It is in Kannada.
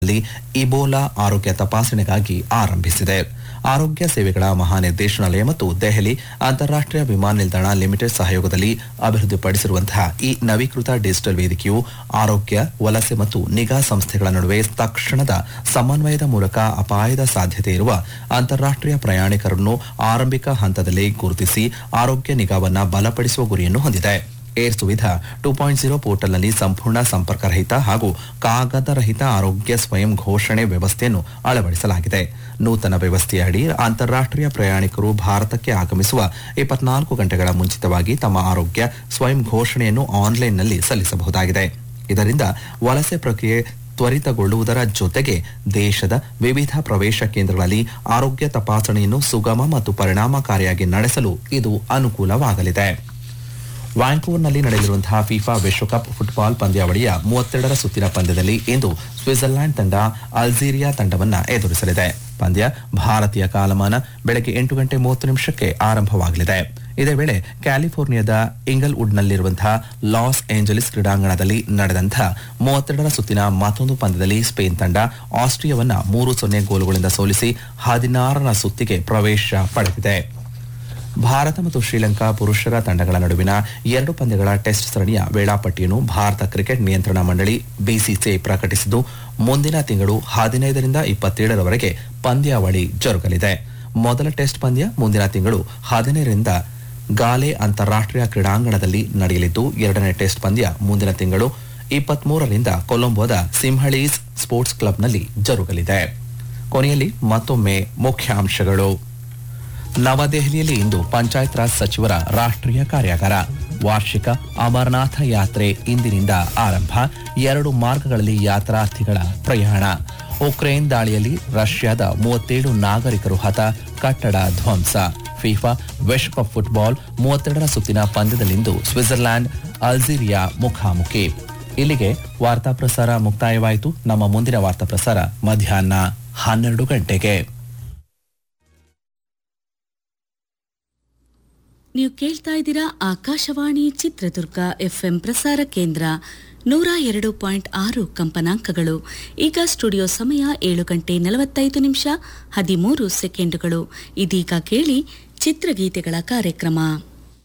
ಇಬೋಲಾ ಆರೋಗ್ಯ ತಪಾಸಣೆಗಾಗಿ ಆರಂಭಿಸಿದೆ ಆರೋಗ್ಯ ಸೇವೆಗಳ ಮಹಾನಿರ್ದೇಶನಾಲಯ ಮತ್ತು ದೆಹಲಿ ಅಂತಾರಾಷ್ಟೀಯ ವಿಮಾನ ನಿಲ್ದಾಣ ಲಿಮಿಟೆಡ್ ಸಹಯೋಗದಲ್ಲಿ ಅಭಿವೃದ್ಧಿಪಡಿಸಿರುವಂತಹ ಈ ನವೀಕೃತ ಡಿಜಿಟಲ್ ವೇದಿಕೆಯು ಆರೋಗ್ಯ ವಲಸೆ ಮತ್ತು ನಿಗಾ ಸಂಸ್ಥೆಗಳ ನಡುವೆ ತಕ್ಷಣದ ಸಮನ್ವಯದ ಮೂಲಕ ಅಪಾಯದ ಸಾಧ್ಯತೆ ಇರುವ ಅಂತಾರಾಷ್ಟೀಯ ಪ್ರಯಾಣಿಕರನ್ನು ಆರಂಭಿಕ ಹಂತದಲ್ಲಿ ಗುರುತಿಸಿ ಆರೋಗ್ಯ ನಿಗಾವನ್ನ ಬಲಪಡಿಸುವ ಗುರಿಯನ್ನು ಹೊಂದಿದೆ air Suvidha two point zero ಪೋರ್ಟಲ್ನಲ್ಲಿ ಸಂಪೂರ್ಣ ಸಂಪರ್ಕರಹಿತ ಹಾಗೂ ಕಾಗದರಹಿತ ಆರೋಗ್ಯ ಸ್ವಯಂ ಘೋಷಣೆ ವ್ಯವಸ್ಥೆಯನ್ನು ಅಳವಡಿಸಲಾಗಿದೆ ನೂತನ ವ್ಯವಸ್ಥೆಯ ಅಡಿ ಅಂತಾರಾಷ್ಟೀಯ ಪ್ರಯಾಣಿಕರು ಭಾರತಕ್ಕೆ ಆಗಮಿಸುವ ಇಪ್ಪತ್ನಾಲ್ಕು ಗಂಟೆಗಳ ಮುಂಚಿತವಾಗಿ ತಮ್ಮ ಆರೋಗ್ಯ ಸ್ವಯಂ ಘೋಷಣೆಯನ್ನು ಆನ್ಲೈನ್ನಲ್ಲಿ ಸಲ್ಲಿಸಬಹುದಾಗಿದೆ ಇದರಿಂದ ವಲಸೆ ಪ್ರಕ್ರಿಯೆ ತ್ವರಿತಗೊಳ್ಳುವುದರ ಜೊತೆಗೆ ದೇಶದ ವಿವಿಧ ಪ್ರವೇಶ ಕೇಂದ್ರಗಳಲ್ಲಿ ಆರೋಗ್ಯ ತಪಾಸಣೆಯನ್ನು ಸುಗಮ ಮತ್ತು ಪರಿಣಾಮಕಾರಿಯಾಗಿ ನಡೆಸಲು ಇದು ಅನುಕೂಲವಾಗಲಿದೆ ವ್ಯಾಂಕೂವರ್ನಲ್ಲಿ ನಡೆಯಲಿರುವಂತಹ ಫಿಫಾ ವಿಶ್ವಕಪ್ ಫುಟ್ಬಾಲ್ ಪಂದ್ಯಾವಳಿಯ ಮೂವತ್ತೆರಡರ ಸುತ್ತಿನ ಪಂದ್ಯದಲ್ಲಿ ಇಂದು ಸ್ವಿಟ್ಜರ್ಲ್ಯಾಂಡ್ ತಂಡ ಅಲ್ಜೀರಿಯಾ ತಂಡವನ್ನ ಎದುರಿಸಲಿದೆ ಪಂದ್ಯ ಭಾರತೀಯ ಕಾಲಮಾನ ಬೆಳಗ್ಗೆ ಎಂಟು ಗಂಟೆ ಮೂವತ್ತು ನಿಮಿಷಕ್ಕೆ ಆರಂಭವಾಗಲಿದೆ ಇದೇ ವೇಳೆ ಕ್ಯಾಲಿಫೋರ್ನಿಯಾದ ಇಂಗಲ್ವುಡ್ನಲ್ಲಿರುವಂತಹ ಲಾಸ್ ಏಂಜಲಿಸ್ ಕ್ರೀಡಾಂಗಣದಲ್ಲಿ ನಡೆದಂತಹ ಮೂವತ್ತೆರಡರ ಸುತ್ತಿನ ಮತ್ತೊಂದು ಪಂದ್ಯದಲ್ಲಿ ಸ್ಪೇನ್ ತಂಡ ಆಸ್ಟ್ರಿಯಾವನ್ನ ಮೂರು ಸೊನ್ನೆ ಗೋಲುಗಳಿಂದ ಸೋಲಿಸಿ ಹದಿನಾರರ ಸುತ್ತಿಗೆ ಪ್ರವೇಶ ಪಡೆದಿದೆ ಭಾರತ ಮತ್ತು ಶ್ರೀಲಂಕಾ ಪುರುಷರ ತಂಡಗಳ ನಡುವಿನ ಎರಡು ಪಂದ್ಯಗಳ ಟೆಸ್ಟ್ ಸರಣಿಯ ವೇಳಾಪಟ್ಟಿಯನ್ನು ಭಾರತ ಕ್ರಿಕೆಟ್ ನಿಯಂತ್ರಣ ಮಂಡಳಿ ಬಿಸಿಸಿಐ ಪ್ರಕಟಿಸಿದ್ದು ಮುಂದಿನ ತಿಂಗಳು ಹದಿನೈದರಿಂದ ಇಪ್ಪತ್ತೇಳರವರೆಗೆ ಪಂದ್ಯಾವಳಿ ಜರುಗಲಿದೆ ಮೊದಲ ಟೆಸ್ಟ್ ಪಂದ್ಯ ಮುಂದಿನ ತಿಂಗಳು ಹದಿನೈದರಿಂದ ಗಾಲೆ ಅಂತಾರಾಷ್ಟೀಯ ಕ್ರೀಡಾಂಗಣದಲ್ಲಿ ನಡೆಯಲಿದ್ದು ಎರಡನೇ ಟೆಸ್ಟ್ ಪಂದ್ಯ ಮುಂದಿನ ತಿಂಗಳು ಇಪ್ಪತ್ಮೂರರಿಂದ ಕೊಲಂಬೋದ ಸಿಂಹಳೀಸ್ ಸ್ಪೋರ್ಟ್ಸ್ ಕ್ಲಬ್ನಲ್ಲಿ ಜರುಗಲಿದೆ ಕೊನೆಯಲ್ಲಿ ಮತ್ತೊಮ್ಮೆ ಮುಖ್ಯಾಂಶಗಳು ನವದೆಹಲಿಯಲ್ಲಿ ಇಂದು ಪಂಚಾಯತ್ ರಾಜ್ ಸಚಿವರ ರಾಷ್ಟ್ರೀಯ ಕಾರ್ಯಾಗಾರ ವಾರ್ಷಿಕ ಅಮರನಾಥ ಯಾತ್ರೆ ಇಂದಿನಿಂದ ಆರಂಭ ಎರಡು ಮಾರ್ಗಗಳಲ್ಲಿ ಯಾತ್ರಾರ್ಥಿಗಳ ಪ್ರಯಾಣ ಉಕ್ರೇನ್ ದಾಳಿಯಲ್ಲಿ ರಷ್ಯಾದ ಮೂವತ್ತೇಳು ನಾಗರಿಕರು ಹತ ಕಟ್ಟಡ ಧ್ವಂಸ ಫಿಫಾ ವಿಶ್ವಕಪ್ ಫುಟ್ಬಾಲ್ ಮೂವತ್ತೆರಡರ ಸುತ್ತಿನ ಪಂದ್ಯದಲ್ಲಿಂದು ಸ್ವಿಟ್ಜರ್ಲ್ಯಾಂಡ್ ಅಲ್ಜೀರಿಯಾ ಮುಖಾಮುಖಿ ಇಲ್ಲಿಗೆ ವಾರ್ತಾ ಪ್ರಸಾರ ಮುಕ್ತಾಯವಾಯಿತು ನಮ್ಮ ಮುಂದಿನ ವಾರ್ತಾ ಪ್ರಸಾರ ಮಧ್ಯಾಹ್ನ ಹನ್ನೆರಡು ಗಂಟೆಗೆ ನೀವು ಕೇಳ್ತಾ ಇದ್ದೀರಾ ಆಕಾಶವಾಣಿ ಚಿತ್ರದುರ್ಗ ಎಫ್ಎಂ ಪ್ರಸಾರ ಕೇಂದ್ರ ನೂರ ಎರಡು ಪಾಯಿಂಟ್ ಆರು ಕಂಪನಾಂಕಗಳು ಈಗ ಸ್ಟುಡಿಯೋ ಸಮಯ ಏಳು ಗಂಟೆ ನಲವತ್ತೈದು ನಿಮಿಷ ಹದಿಮೂರು ಸೆಕೆಂಡುಗಳು ಇದೀಗ ಕೇಳಿ ಚಿತ್ರಗೀತೆಗಳ ಕಾರ್ಯಕ್ರಮ